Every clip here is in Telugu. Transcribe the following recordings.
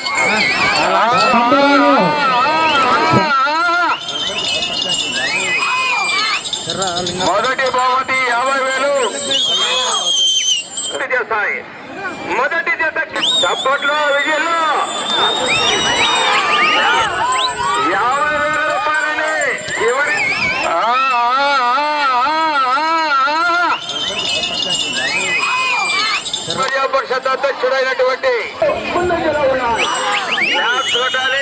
మొదటి బహుమతి యాభై వేలు పూర్తి చేస్తాయి మొదటి జత చప్పట్లో విజయంలో యాభై వేల రూపాయలని చివరి ఆ, ఆ, ఆ, ఆ, ఆ. ప్రజా పరిషత్ అధ్యక్షుడైనటువంటి ముందంజలో ఉన్నాడు. ల్యాబ్ చూడాలి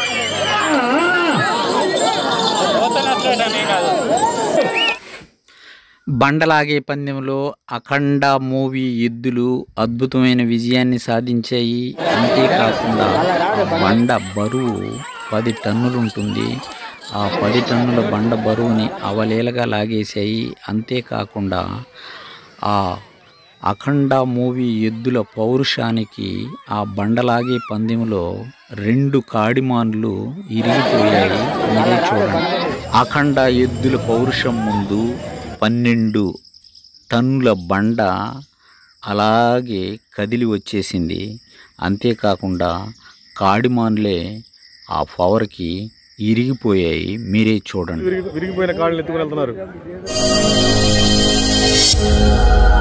బండలాగే పందెంలో అఖండ మూవీ ఎద్దులు అద్భుతమైన విజయాన్ని సాధించాయి అంతేకాకుండా ఆ బండ బరువు పది టన్నులు ఉంటుంది ఆ పది టన్నుల బండ బరువుని అవలేలగా లాగేశాయి అంతేకాకుండా ఆ అఖండ మూవీ ఎద్దుల పౌరుషానికి ఆ బండలాగే పందెంలో రెండు కాడిమాన్లు ఇరిగిపోయాయి మీరే చూడండి అఖండ ఎద్దుల పౌరుషం ముందు పన్నెండు టన్నుల బండ అలాగే కదిలి వచ్చేసింది అంతేకాకుండా కాడిమాన్లే ఆ పవర్కి ఇరిగిపోయాయి మీరే చూడండి విరిగి- విరిగిపోయిన కాళ్ళని ఎత్తుకుని వెళ్తున్నారు